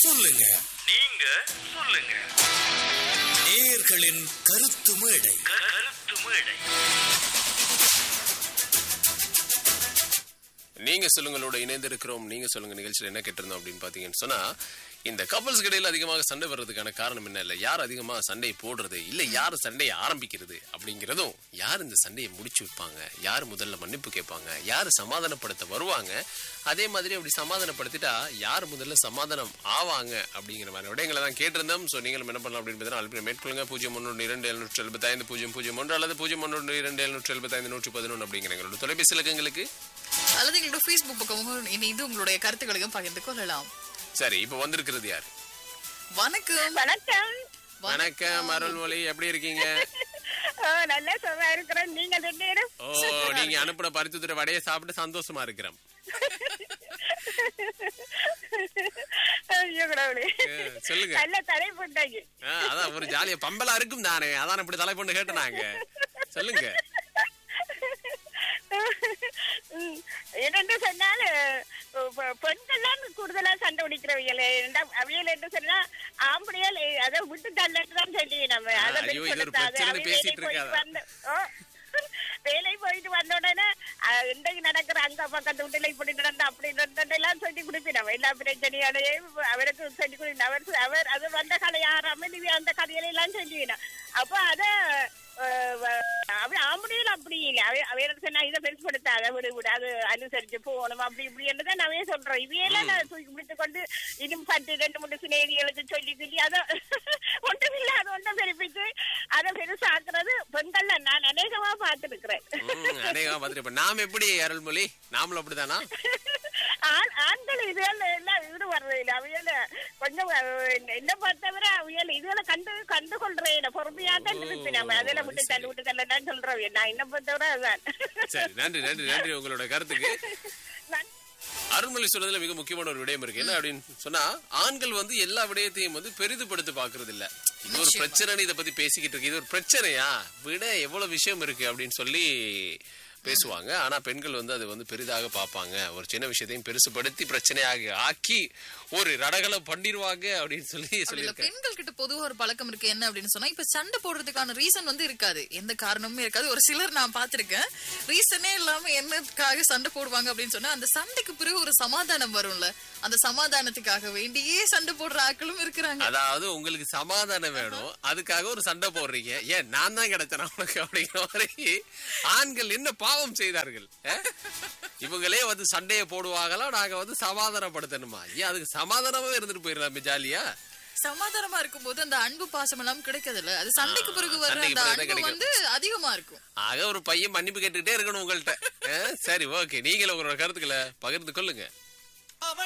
சொல்லுங்க நீங்க சொல்லுங்க நேயர்களின் கருத்து மேடை க- கருத்து மேடை நீங்க சொல்லுங்களோட இணைந்திருக்கிறோம் நீங்க சொல்லுங்க நிகழ்ச்சியில் என்ன கேட்டிருந்தோம் அப்படின்னு பாத்தீங்கன்னு சொன்னா இந்த கப்பல்ஸ் இடையில அதிகமாக சண்டை வர்றதுக்கான காரணம் என்ன இல்ல யார் அதிகமா சண்டையை போடுறது இல்ல யார் சண்டையை ஆரம்பிக்கிறது அப்படிங்கறதும் யார் இந்த சண்டையை முடிச்சு வைப்பாங்க யார் முதல்ல மன்னிப்பு கேட்பாங்க யார் சமாதானப்படுத்த வருவாங்க அதே மாதிரி அப்படி சமாதானப்படுத்திட்டா யார் முதல்ல சமாதானம் ஆவாங்க அப்படிங்கிற மாதிரி விடயங்களை தான் கேட்டிருந்தோம் ஸோ நீங்களும் என்ன பண்ணலாம் அப்படின்னு பார்த்தீங்கன்னா அல்பி மேற்கொள்ளுங்க பூஜ்ஜியம் ஒன்று இரண்டு எழுநூற்றி எழுபத்தைந்து பூஜ்ஜியம் பூஜ்ஜியம் ஒன்று அல்லது பூஜ்ஜியம் ஒன்று இரண்டு எழுநூற்றி எழுபத்தைந்து நூற்றி பதினொன்று அப்படிங்கிற எங்களோட தொலைபேசி இலக்கங்களுக்கு அல்லது எங்களோட ஃபேஸ்புக் பக்கமும் இணைந்து உங்களுடைய கருத்துக்களையும் பகிர்ந்து கொள்ளலாம் சரி இப்போ வந்திருக்கிறது யார் வணக்கம் வணக்கம் வணக்கம் அருள்மொழி எப்படி இருக்கீங்க ஓ, நல்ல சுகமா இருக்கிறேன் நீங்க ரெண்டு பேரும் ஓ நீங்க அனுப்புன பரிசுத்துறை வடையை சாப்பிட்டு சந்தோஷமா இருக்கிறோம் ஐயோ கடவுளே அஹ், சொல்லுங்க நல்ல தலை போட்டாங்க ஆ, அதான் ஒரு ஜாலியா பம்பலா இருக்கும் தானே அதான் இப்படி தலை பொண்ணு கேட்டனாங்க சொல்லுங்க என்னென்று சொன்னால் பெ- பெண்கள்லாம் கூடுதலா சண்டை பிடிக்கிறவங்க அவியல் என்று சொன்னா ஆம்பளையால் அதை விட்டு தள்ளட்டு தான் சொல்லி நம்ம ஆ, அதை ஐயோ, இது ஒரு வெளிப்படுத்தாது. பிரச்சனை அவிய பேசிட்டு வேலை போயிட்டு இருக்காதா? வந்து- ஓ, வேலை போயிட்டு வந்த உடனே அஹ், இன்றைக்கு நடக்கிற அங்க பக்கத்து வீட்டுல இப்படி நடந்த அப்படி நடந்த எல்லாம் சொல்லி கொடுப்பினோம் எல்லா பிரச்சனையாலையும் அவருக்கு சொல்லி கொடுக்கணும் அவர் அவர் அது வந்த கதை ஆறாம நீ அந்த கதையில எல்லாம் சொல்லிவிடும் அப்ப அத அவன் ஆம்படியில் அப்படி இல்லை அவ அவன் சொன்னா இதை பெருசுப்படுத்தாத விடு விடு அது அனுசரிச்சு போகணும் அப்படி இப்படி என்றுதான் நாவே சொல்றோம் இவையெல்லாம் நான் தூக்கி பிடித்து கொண்டு இன்னும் பத்து ரெண்டு மூணு சிநேகிகளுக்கு சொல்லி சொல்லி அதை ஒன்றுமில்ல அது ஒன்றும் பெருப்பிச்சு அதை பெருசாக்குறது பெண்கள்ல நான் அநேகமா பார்த்திருக்கிறேன் ம், அநேகமா பார்த்துட்டு இப்ப நாம எப்படி அருள்மொழி நாமளும் அப்படிதானா ஆண் ஆண்கள் இதுல எல்லாம் ஈடுபடுறது இல்லை அவையில கொஞ்சம் அஹ், என்ன பார்த்தவரை அவையில இதுல கண்டு கண்டு கொள்றேன் பொறுமையா தான் இருப்பேன் நம்ம அதில் விட்டு தள்ளி விட்டு தள்ளதான் சொல்றோம் நான் என்ன பார்த்தவரை அதுதான் சரி நன்றி நன்றி நன்றி உங்களோட கருத்துக்கு நான் அருள்மொழி சொல்றதுல மிக முக்கியமான ஒரு விடயம் இருக்கு என்ன அப்படின்னு சொன்னா ஆண்கள் வந்து எல்லா விடயத்தையும் வந்து பெரிதுபடுத்தி பாக்குறது இல்ல இது ஒரு பிரச்சனைன்னு இதை பத்தி பேசிக்கிட்டு இருக்கு இது ஒரு பிரச்சனையா விட எவ்வளவு விஷயம் இருக்கு அப்படின்னு சொல்லி பேசுவாங்க ஆனா பெண்கள் வந்து அது வந்து பெரிதாக பார்ப்பாங்க ஒரு சின்ன விஷயத்தையும் பெருசுபடுத்தி பிரச்சனையாக ஆக்கி ஒரு ரடகலை பண்ணிடுவாங்க அப்படின்னு சொல்லி அப்படி இல்ல சொல்லியிருக்காங்க பெண்கள் கிட்ட பொதுவா ஒரு பழக்கம் இருக்கு என்ன அப்படின்னு சொன்னா இப்ப சண்டை போடுறதுக்கான ரீசன் வந்து இருக்காது எந்த காரணமும் இருக்காது ஒரு சிலர் நான் பார்த்திருக்கேன் ரீசனே இல்லாம என்னத்துக்காக சண்டை போடுவாங்க அப்படின்னு சொன்னா அந்த சண்டைக்கு பிறகு ஒரு சமாதானம் வரும்ல அந்த சமாதானத்துக்காக வேண்டியே சண்டை போடுற ஆட்களும் இருக்கிறாங்க அதாவது உங்களுக்கு சமாதானம் வேணும் அதுக்காக ஒரு சண்டை போடுறீங்க ஏன் நான் தான் கிடைச்சேன் உனக்கு அப்படிங்கிற மாதிரி ஆண்கள் என்ன பாவம் செய்தார்கள் அஹ்? இவங்களே வந்து சண்டையை போடுவாங்களா நாங்க வந்து சமாதானப்படுத்தணுமா ஏன் அதுக்கு சமாதானமாவே இருந்துட்டு போயிடலாமே ஜாலியா சமாதானமா இருக்கும்போது அந்த அன்பு பாசம் எல்லாம் கிடைக்காதுல்ல அது சண்டைக்கு பிறகு வர சண்டைக்கு அந்த பிறகுதான் அன்பு கிடைக்கும். வந்து அதிகமா இருக்கும் ஆக ஒரு பையன் மன்னிப்பு கேட்டுக்கிட்டே இருக்கணும் உங்கள்ட்ட அஹ்? சரி ஓகே நீங்களும் உங்களோட கருத்துக்களை பகிர்ந்து கொள்ளுங்க